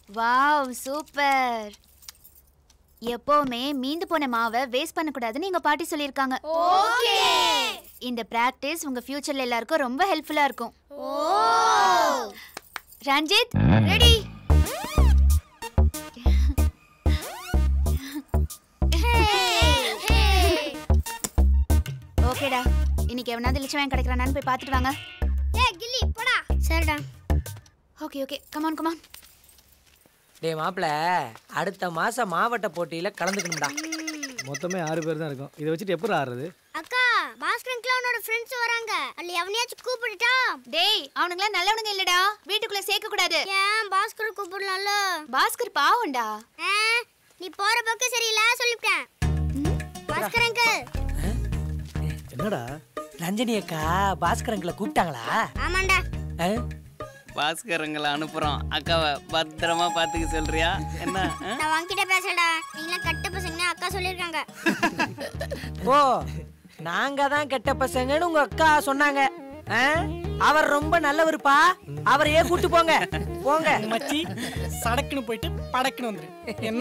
Wow super எப்பவுமே மீந்து போன மாவை வேஸ்ட் பண்ணக்கூடாதுன்னு எங்க பாட்டி சொல்லியிருக்காங்க ஓகே இந்த பிராக்டிஸ் உங்க ஃபியூச்சர்ல எல்லாருக்கும் ரொம்ப ஹெல்ப்ஃபுல்லா இருக்கும் ஓ ரஞ்சித் ரெடி ஓகேடா இன்னைக்கு எவனாவது இளிச்சவன் கிடைக்கிறானான்னு போய் பார்த்துட்டு வாங்க ஏய் கில்லி போடா சரிடா ஓகே ஓகே கமான் கமான் டேய் மாப்பிள அடுத்த மாசம் மாவட்ட போட்டியில கலந்துக்கணும்டா மொத்தமே ஆறு பேர் தான் இருக்கும் இதை வச்சுட்டு எப்படி ஆடுறது அக்கா பாஸ்கரன் அவனோட ஃப்ரெண்ட்ஸ் வராங்க அல்ல எவனையாச்சும் கூப்பிடுட்டா டேய் அவனுங்களாம் நல்லவனுங்க இல்லடா வீட்டுக்குள்ள சேர்க்க கூடாது ஏன் பாஸ்கர் கூப்பிடலாம்ல பாஸ்கர் பாவம்டா ஆ, நீ போற பக்கம் சரியில்ல சொல்லிவிட்டேன் பாஸ்கர் அங்கிள் என்னடா ரஞ்சனி அக்கா பாஸ்கரங்களை கூப்பிட்டாங்களா ஆமாண்டா ஆ? பாஸ்கரங்களை அனுப்புறோம் அக்காவை பத்திரமா பாத்துக்க சொல்றியா என்ன ஆ? நான் வாங்கிட்ட பேசடா நீங்களாம் கட்ட பசங்கன்னு அக்கா சொல்லியிருக்காங்க ஓ நாங்க தான் கெட்ட பசங்கன்னு உங்க அக்கா சொன்னாங்க ஆ? அவர் ரொம்ப நல்லவருப்பா அவரையே கூட்டு போங்க போங்க மச்சி சடக்குன்னு போயிட்டு படக்குன்னு வந்துரு என்ன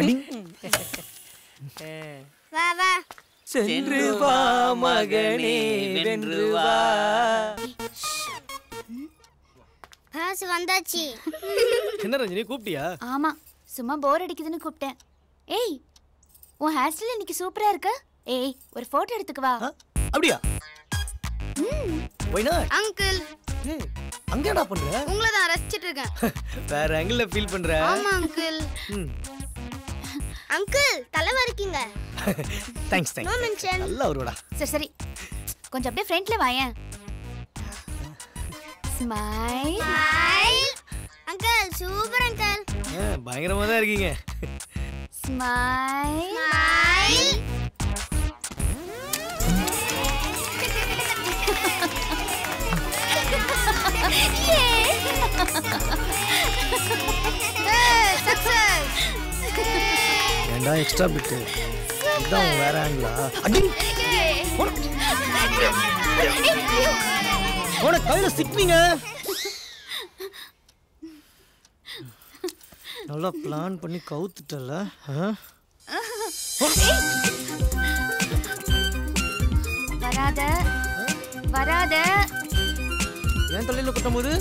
வா வா சென்று வா மகனே வென்று வா பாஸ் வந்தாச்சு என்ன ரஞ்சினி கூப்பிட்டியா ஆமா சும்மா போர் அடிக்குதுன்னு கூப்பிட்டேன் ஏய் உன் ஹேர் ஸ்டைல் இன்னைக்கு சூப்பரா இருக்கு ஏய் ஒரு போட்டோ எடுத்துக்கு வா ஆ, அப்படியா ஒய் நாட் அங்கிள் ஏய் அங்க என்ன பண்ற உங்களை தான் ரசிச்சிட்டு இருக்கேன் வேற ஆங்கிள் ஃபீல் பண்ற ஆமா அங்கிள் ம் அங்கிள் தலைவா இருக்கீங்க தேங்க்ஸ் நோ தேங்க்ஸ் மென்ஷன் நல்லா வருவாடா சரி சரி கொஞ்சம் அப்படியே ஃப்ரண்ட்ல வாயேன் smile smile uncle super uncle ஆ, பயங்கரமா தான் இருக்கீங்க ஸ்மைல் ஸ்மைல் ஏன்டா எக்ஸ்ட்ரா பிட்டு இதான் உன் வேற ஆங்கிளா அடி போட கையில சிக்கினீங்க நல்லா பிளான் பண்ணி கவுத்துட்டல வராத வராத ஏன் தலையில குட்டும் போது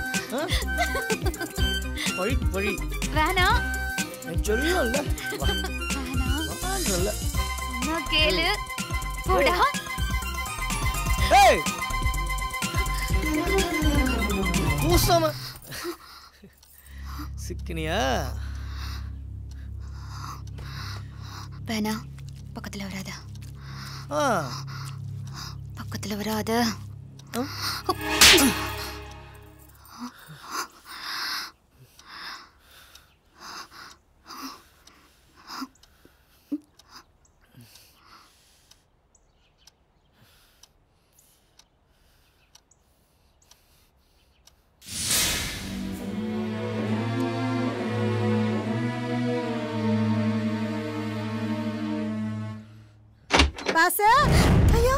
பழி பழி வேணாம் நான் சொல்லல வேணாம் சொல்ல சொன்னா கேளு போடா ஏய் பூசாம சிக்கினியா வேணாம் பக்கத்துல வராத ஆ பக்கத்துல வராத பாசு ஐயோ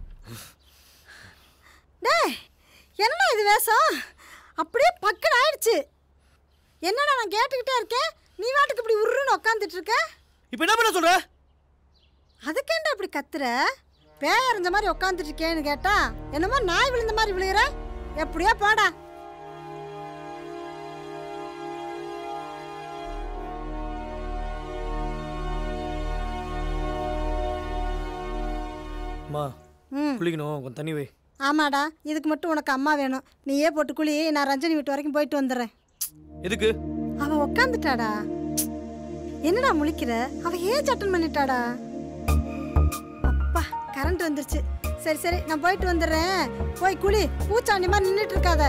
டேய் என்ன இது வேஷம் அப்படியே பக்கன் ஆயிடுச்சு என்னடா நான் கேட்டுக்கிட்டே இருக்கேன் நீ வாட்டுக்கு இப்படி உருன்னு உட்காந்துட்டு இருக்க இப்போ என்ன பண்ண சொல்ற அதுக்கேண்டா இப்படி கத்துற பேய் அறிஞ்ச மாதிரி உட்காந்துட்டு இருக்கேன்னு கேட்டா என்னமோ நாய் விழுந்த மாதிரி விழுகிற எப்படியோ போடா அம்மா ம் குளிக்கணும் கொஞ்சம் தண்ணி வை ஆமாடா இதுக்கு மட்டும் உனக்கு அம்மா வேணும் நீயே போட்டு குளி நான் ரஞ்சனி வீட்டு வரைக்கும் போயிட்டு வந்துடுறேன் எதுக்கு அவ உக்காந்துட்டாடா என்னடா முழிக்கிற அவ ஏன் அட்டன் பண்ணிட்டாடா அப்பா கரண்ட் வந்துருச்சு சரி சரி நான் போயிட்டு வந்துடுறேன் போய் குளி பூச்சாண்டி மாதிரி நின்றுட்டு இருக்காத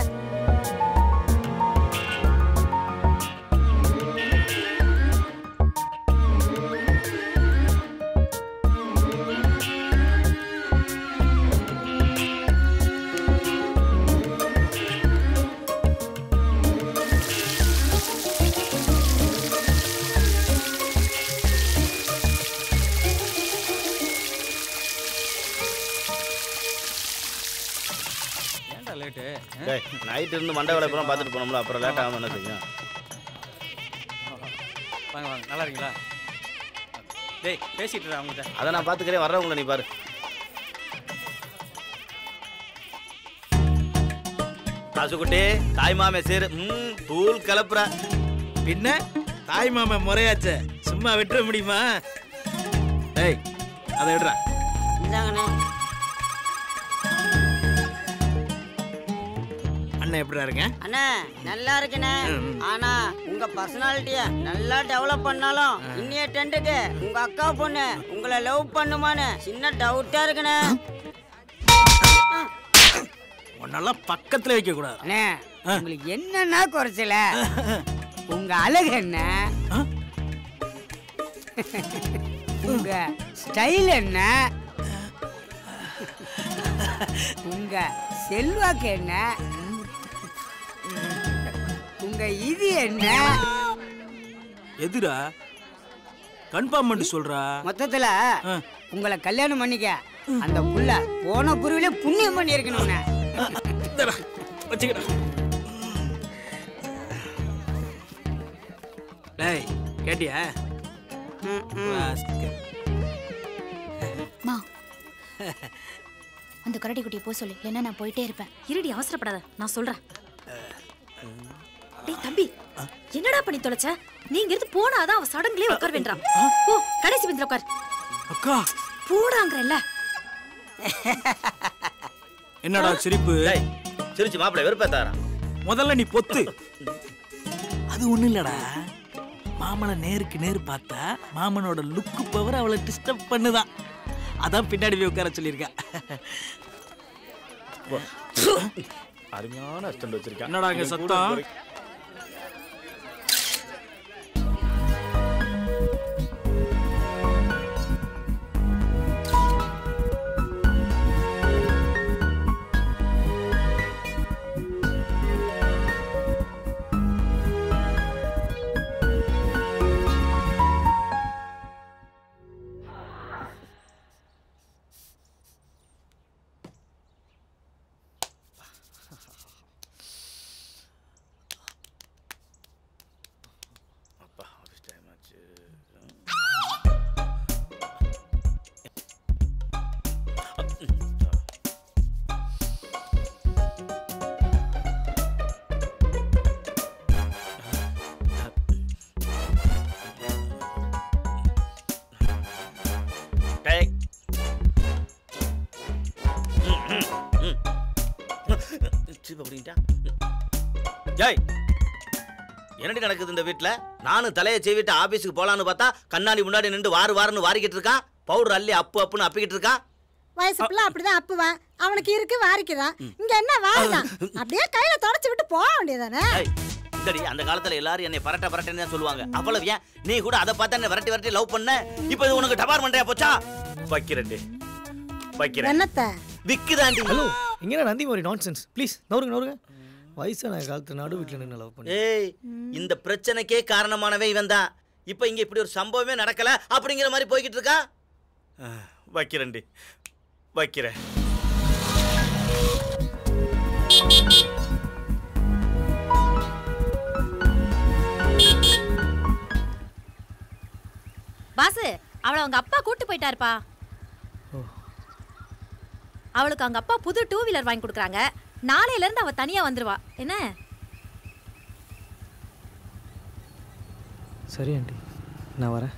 ஏன்டா லேட்டு டேய் நைட் இருந்து மண்டை வேலை பூரா பார்த்துட்டு போனோம்ல அப்புறம் லேட் ஆகாம என்ன செய்யும் வாங்க வாங்க நல்லா இருக்கீங்களா டேய் பேசிட்டு இரு அவங்ககிட்ட அதை நான் பார்த்துக்கிறேன் வர்றவங்கள நீ பாரு ராசுகுட்டி தாய் மாமே சேரு ம் தூள் கலப்புற பின்ன தாய் மாமன் முறையாச்சே சும்மா விட்டுற முடியுமா டேய் அதை விடுறா இந்தாங்கண்ணே அண்ணன் எப்படிடா இருங்க அண்ணே நல்லா இருக்குண்ணே ஆனா உங்க பர்சனாலிட்டிய நல்லா டெவலப் பண்ணாலும் இன்னைய டென்ட்டுக்கு உங்க அக்கா பொண்ணு உங்களை லவ் பண்ணுமான்னு சின்ன டவுட்டா இருக்குண்ணே உன்னெல்லாம் பக்கத்துல வைக்க கூடாது அண்ணே உங்களுக்கு என்னன்னா குறைச்சல உங்க அழகு என்ன உங்க ஸ்டைல் என்ன உங்க செல்வாக்கு என்ன உங்க இது என்ன எதுடா கன்ஃபார்ம் பண்ணி சொல்றா மொத்தத்துல உங்களை கல்யாணம் பண்ணிக்க அந்த புள்ள போன குருவில புண்ணியம் பண்ணி இருக்கணும்ண்ணே வச்சுக்கடா டேய் கேட்டியா ராஸ்கல். மா அந்த கரடி குட்டியை போக சொல்லு இல்லைன்னா நான் போயிட்டே இருப்பேன் இருடி அவசரப்படாத நான் சொல்றேன் டேய் தம்பி என்னடா பண்ணி தொலைச்ச நீங்க இருந்து போனாதான் அவ சடங்குலயே உட்கார வேண்டாம் போ கடைசி பெஞ்சில உட்கார் அக்கா போடாங்கறல்ல என்னடா சிரிப்பு சிரிச்சு மாப்பிள்ளை வெறுப்பேத்தாரா முதல்ல நீ பொத்து அது ஒண்ணும் இல்லடா மாமனை நேருக்கு நேர் பார்த்தா மாமனோட லுக்கு பவர் அவளை டிஸ்டர்ப் பண்ணுதான் அதான் பின்னாடி போய் உட்கார சொல்லியிருக்கா அருமையான அஸ்டண்ட் வச்சிருக்கேன் என்னடா இங்க சத்தம் டேய் சீப் அப்படின்ட்டா ஜாய் என்னடி நடக்குது இந்த வீட்ல நானும் தலையை செய்விட்டு ஆபீஸுக்கு போலான்னு பார்த்தா கண்ணாடி முன்னாடி நின்று வாரு வாருன்னு வாரிக்கிட்டு இருக்கான் பவுடர் அள்ளி அப்பு அப்புன்னு அப்பிக்கிட்டு இருக்கான் வயசு பிள்ளை அப்படிதான் அப்புவான் அவனுக்கு இருக்கு வாரிக்குதான் இங்க என்ன வாரிதான் அப்படியே கையில தொடச்சு விட்டு போக வேண்டியதானே ஏய், இந்தடி அந்த காலத்துல எல்லாரும் என்னை பரட்ட பரட்டன்னு தான் சொல்லுவாங்க அவ்வளவு ஏன் நீ கூட அதை பார்த்தா என்ன விரட்டி விரட்டி லவ் பண்ண இப்போ இது உனக்கு டபார் பண்றியா போச்சா வைக்கிறேன்டி வைக்கிறேன் என்னத்த விக்குதாண்டி ஹலோ இங்கே நந்தி ஒரு நான்சென்ஸ் ப்ளீஸ் நவருங்க நவருங்க வயசான காலத்து நடு வீட்டில் நின்று லவ் பண்ணி ஏய் இந்த பிரச்சனைக்கே காரணமானவே இவன் தான் இப்போ இங்க இப்படி ஒரு சம்பவமே நடக்கல அப்படிங்கிற மாதிரி போய்கிட்டு இருக்கா அஹ், வைக்கிறேன்டி வைக்கிறேன் பாசு அவளை அவங்க அப்பா கூட்டு போயிட்டாருப்பா அவளுக்கு அவங்க அப்பா புது டூ வீலர் வாங்கி கொடுக்குறாங்க நாளையில இருந்து அவ தனியா வந்துருவா என்ன சரி ஆண்டி நான் வரேன்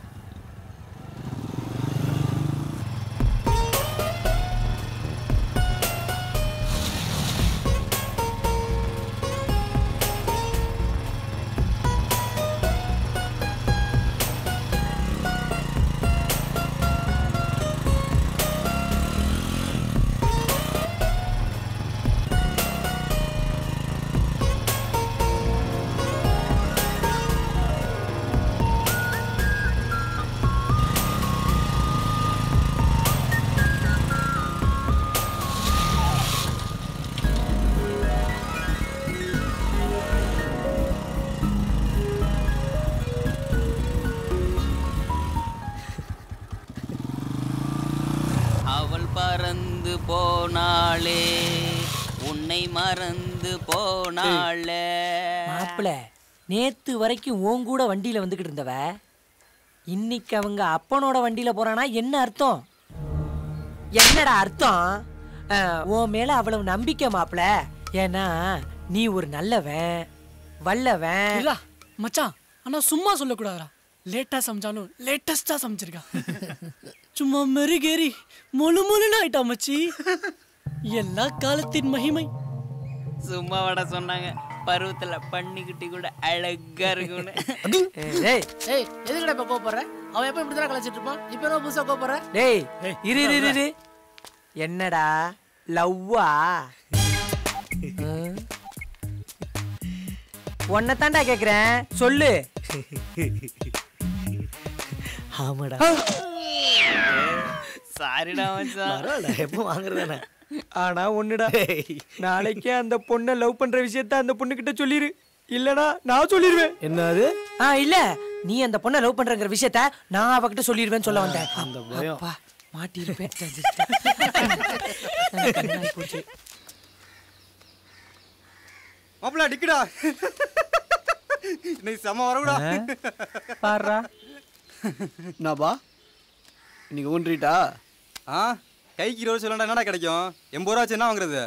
அவள் பறந்து போனாளே உன்னை மறந்து போனாளே மாப்பிள நேத்து வரைக்கும் உன் கூட வண்டியில வந்துகிட்டு இருந்தவ இன்னைக்கு அவங்க அப்பனோட வண்டியில போறானா என்ன அர்த்தம் என்னடா அர்த்தம் அஹ், உன் மேல அவ்வளவு நம்பிக்கை மாப்ள ஏன்னா நீ ஒரு நல்லவன் வல்லவன் இல்ல மச்சான் ஆனா சும்மா சொல்லக்கூடாதுடா லேட்டா சமைச்சாலும் லேட்டஸ்டா சமைச்சிருக்கான் சும்மா மெருகேறி மொழு மொழுன்னு ஆயிட்டா மச்சி எல்லா காலத்தின் மகிமை சும்மா வட சொன்னாங்க பருவத்துல பன்னிக்குட்டி கூட அழகா இருக்கும்னு ஏய் ஏய் எதுக்குடா இப்ப கோவப்படுற அவன் எப்ப இப்படி தான் கலைச்சிட்டு இருப்பான் இப்ப என்ன புதுசா கோவப்படுற டேய் இரு இரு இரு, இரு என்னடா லவ்வா உன்னை தாண்டா கேக்குறேன் சொல்லு ஆமாடா சாரிடா மச்சான் பரவாயில்ல எப்போ வாங்குறதானே ஆனா ஒண்ணுடா நாளைக்கே அந்த பொண்ணை லவ் பண்ற விஷயத்த அந்த பொண்ணு கிட்ட சொல்லிரு இல்லனா நான் சொல்லிடுவேன் என்னது ஆ இல்ல நீ அந்த பொண்ணை லவ் பண்றங்கிற விஷயத்த நான் அவகிட்ட சொல்லிடுவேன்னு சொல்ல வந்தேன் அந்த பயம். அப்பா, மாட்டியிருப்பேன் கண்ணாடி போச்சு மாப்பிள்ள டிக்குடா இன்னைக்கு செம வரக்கூடா பாடுறா என்னப்பா இன்னைக்கு ஊன்றிட்டா ஆ கைக்கு இருபது சொல்லண்டா என்னடா கிடைக்கும் எண்பது ரூபா வச்சு என்ன வாங்குறது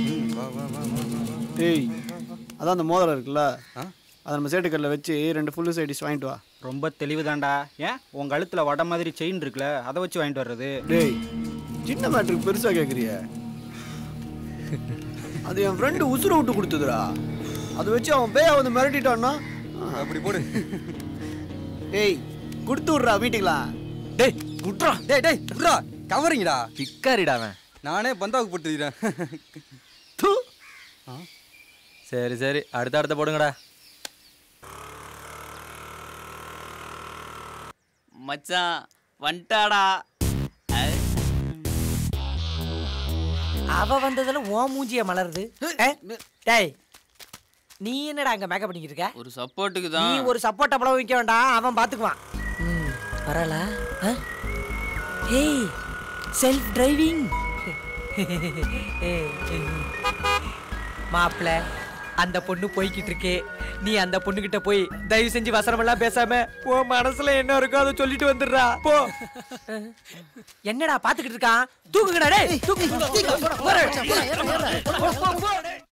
டேய் அதான் அந்த மோதிரம் இருக்குல்ல அதை நம்ம சேட்டுக்கல்ல வச்சு ரெண்டு ஃபுல்லு சைடிஸ் வாங்கிட்டு வா ரொம்ப தெளிவுதான்டா ஏன் உன் கழுத்துல வட மாதிரி செயின் இருக்குல்ல அதை வச்சு வாங்கிட்டு வர்றது டேய் சின்ன மேட்ருக்கு பெருசாக கேட்குறிய அது என் ஃப்ரெண்டு உசுரை விட்டு கொடுத்ததுடா அதை வச்சு அவன் பேய வந்து மிரட்டிட்டான்னா அப்படி போடு டேய் கொடுத்து விட்றா வீட்டுக்கலாம் டேய் விட்றா டேய் டேய் விட்றா கவரிங்கடா பிக்காரிடா அவன் நானே பந்தாவுக்கு போட்டுக்கிறேன் சரி சரி அடுத்த அடுத்த போடுங்கடா மச்சான் வந்துட்டாடா அவ வந்ததுல ஓ மூஞ்சிய மலருது அஹ்? டேய் நீ என்னடா அங்க மேக்கப் பண்ணிக்கிட்டு இருக்க ஒரு சப்போர்ட்டுக்கு நீ தான் ஒரு சப்போர்ட் அவ்வளவு வைக்க வேண்டாம் அவன் பாத்துக்குவான் வரல ஏய் செல்ஃப் டிரைவிங் மாப்பிள அந்த பொண்ணு போய்கிட்டு இருக்கே நீ அந்த பொண்ணு கிட்ட போய் தயவு செஞ்சு வசனமெல்லாம் பேசாம உன் மனசுல என்ன இருக்கோ அதை சொல்லிட்டு வந்துடுறா போ என்னடா பாத்துக்கிட்டு இருக்கான் தூக்குங்கடா டேய் தூக்கு